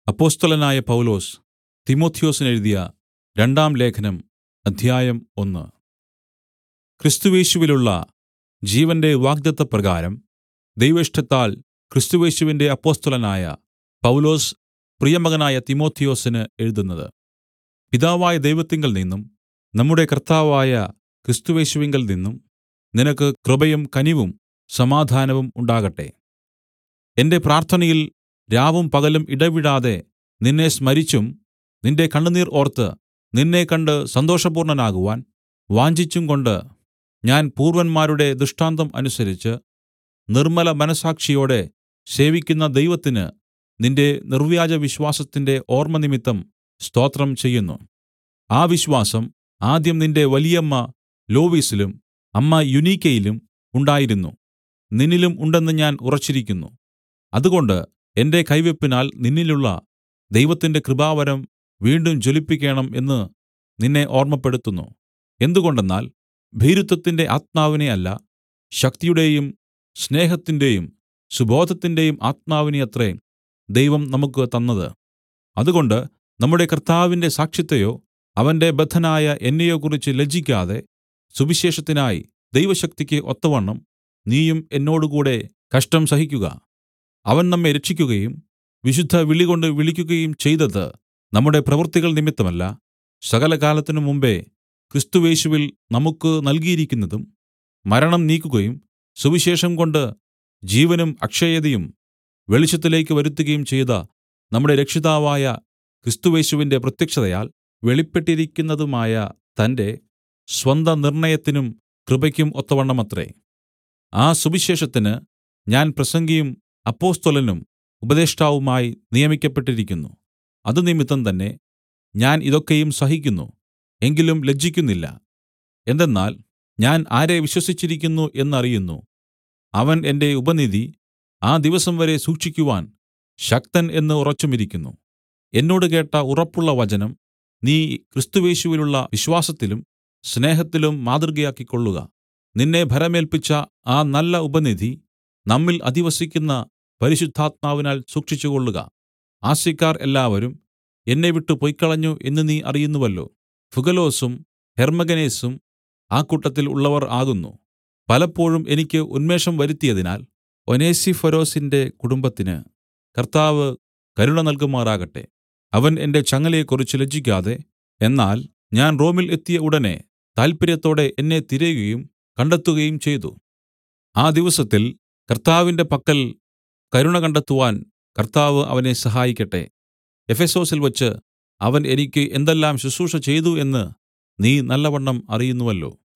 അപ്പൊസ്തലനായ പൗലൊസ് തിമൊഥെയൊസിന് എഴുതിയ രണ്ടാം ലേഖനം അധ്യായം ഒന്ന് ക്രിസ്തുയേശുവിലുള്ള ജീവന്റെ വാഗ്ദത്തപ്രകാരം ദൈവേഷ്ടത്താൽ ക്രിസ്തുയേശുവിന്റെ അപ്പൊസ്തലനായ പൗലൊസ് പ്രിയമകനായ തിമൊഥെയൊസിന് എഴുതുന്നത് പിതാവായ ദൈവത്തിങ്കൽ നിന്നും നമ്മുടെ കർത്താവായ ക്രിസ്തുയേശുവിങ്കൽ നിന്നും നിനക്ക് കൃപയും കനിവും സമാധാനവും ഉണ്ടാകട്ടെ എന്റെ പ്രാർത്ഥനയിൽ രാവും പകലും ഇടവിടാതെ നിന്നെ സ്മരിച്ചും നിന്റെ കണ്ണുനീർ ഓർത്ത് നിന്നെ കണ്ട് സന്തോഷപൂർണ്ണനാകുവാൻ വാഞ്ചിച്ചുംകൊണ്ട് ഞാൻ പൂർവ്വന്മാരുടെ ദൃഷ്ടാന്തം അനുസരിച്ച് നിർമ്മല മനസ്സാക്ഷിയോടെ സേവിക്കുന്ന ദൈവത്തിന് നിന്റെ നിർവ്യാജ വിശ്വാസത്തിന്റെ ഓർമ്മനിമിത്തം സ്തോത്രം ചെയ്യുന്നു ആ വിശ്വാസം ആദ്യം നിന്റെ വലിയമ്മ ലോവീസിലും അമ്മ യുനീക്കയിലും ഉണ്ടായിരുന്നു നിന്നിലും ഉണ്ടെന്ന് ഞാൻ ഉറച്ചിരിക്കുന്നു അതുകൊണ്ട് എന്റെ കൈവെപ്പിനാൽ നിന്നിലുള്ള ദൈവത്തിന്റെ കൃപാവരം വീണ്ടും ജ്വലിപ്പിക്കേണം എന്ന് നിന്നെ ഓർമ്മപ്പെടുത്തുന്നു എന്തുകൊണ്ടെന്നാൽ ഭീരുത്വത്തിന്റെ ആത്മാവിനെ അല്ല ശക്തിയുടെയും സ്നേഹത്തിന്റെയും സുബോധത്തിന്റെയും ആത്മാവിനെ അത്രേ ദൈവം നമുക്ക് തന്നത് അതുകൊണ്ട് നമ്മുടെ കർത്താവിന്റെ സാക്ഷ്യത്തെയോ അവന്റെ ബദ്ധനായ എന്നെയോ കുറിച്ച് ലജ്ജിക്കാതെ സുവിശേഷത്തിനായി ദൈവശക്തിക്ക് ഒത്തവണ്ണം നീയും എന്നോടുകൂടെ കഷ്ടം സഹിക്കുക അവൻ നമ്മെ രക്ഷിക്കുകയും വിശുദ്ധ വിളികൊണ്ട് വിളിക്കുകയും ചെയ്തത് നമ്മുടെ പ്രവൃത്തികൾ നിമിത്തമല്ല സകലകാലത്തിനു മുമ്പെ ക്രിസ്തുയേശുവിൽ നമുക്ക് നൽകിയിരിക്കുന്നതും മരണം നീക്കുകയും സുവിശേഷം കൊണ്ട് ജീവനും അക്ഷയതയും വെളിച്ചത്തിലേക്ക് വരുത്തുകയും ചെയ്ത നമ്മുടെ രക്ഷിതാവായ ക്രിസ്തുയേശുവിന്റെ പ്രത്യക്ഷതയാൽ വെളിപ്പെട്ടിരിക്കുന്നതുമായ തന്റെ സ്വന്ത നിർണ്ണയത്തിനും കൃപയ്ക്കും ഒത്തവണ്ണമത്രേ ആ സുവിശേഷത്തിന് ഞാൻ പ്രസംഗിയും അപ്പൊസ്തലനും ഉപദേഷ്ടാവുമായി നിയമിക്കപ്പെട്ടിരിക്കുന്നു അത് നിമിത്തം തന്നെ ഞാൻ ഇതൊക്കെയും സഹിക്കുന്നു എങ്കിലും ലജ്ജിക്കുന്നില്ല എന്തെന്നാൽ ഞാൻ ആരെ വിശ്വസിച്ചിരിക്കുന്നു എന്നറിയുന്നു അവൻ എന്റെ ഉപനിധി ആ ദിവസം വരെ സൂക്ഷിക്കുവാൻ ശക്തൻ എന്ന് ഉറച്ചുമിരിക്കുന്നു എന്നോട് കേട്ട ഉറപ്പുള്ള വചനം നീ ക്രിസ്തുയേശുവിലുള്ള വിശ്വാസത്തിലും സ്നേഹത്തിലും മാതൃകയാക്കിക്കൊള്ളുക നിന്നെ ഭരമേൽപ്പിച്ച ആ നല്ല ഉപനിധി നമ്മിൽ അധിവസിക്കുന്ന പരിശുദ്ധാത്മാവിനാൽ സൂക്ഷിച്ചുകൊള്ളുക ആസ്യക്കാർ എല്ലാവരും എന്നെ വിട്ടു പൊയ്ക്കളഞ്ഞു എന്ന് നീ അറിയുന്നുവല്ലോ ഫുഗലോസും ഹെർമഗനേസും ആ കൂട്ടത്തിൽ ഉള്ളവർ ആകുന്നു പലപ്പോഴും എനിക്ക് ഉന്മേഷം വരുത്തിയതിനാൽ ഒനേസിഫൊരോസിന്റെ കുടുംബത്തിന് കർത്താവ് കരുണ നൽകുമാറാകട്ടെ അവൻ എന്റെ ചങ്ങലയെക്കുറിച്ച് ലജ്ജിക്കാതെ എന്നാൽ ഞാൻ റോമിൽ എത്തിയ ഉടനെ താല്പര്യത്തോടെ എന്നെ തിരയുകയും കണ്ടെത്തുകയും ചെയ്തു ആ ദിവസത്തിൽ കർത്താവിന്റെ പക്കൽ കരുണ കണ്ടെത്തുവാൻ കർത്താവ് അവനെ സഹായിക്കട്ടെ എഫെസൊസിൽ വച്ച് അവൻ എനിക്ക് എന്തെല്ലാം ശുശ്രൂഷ ചെയ്തു എന്ന് നീ നല്ലവണ്ണം അറിയുന്നുവല്ലോ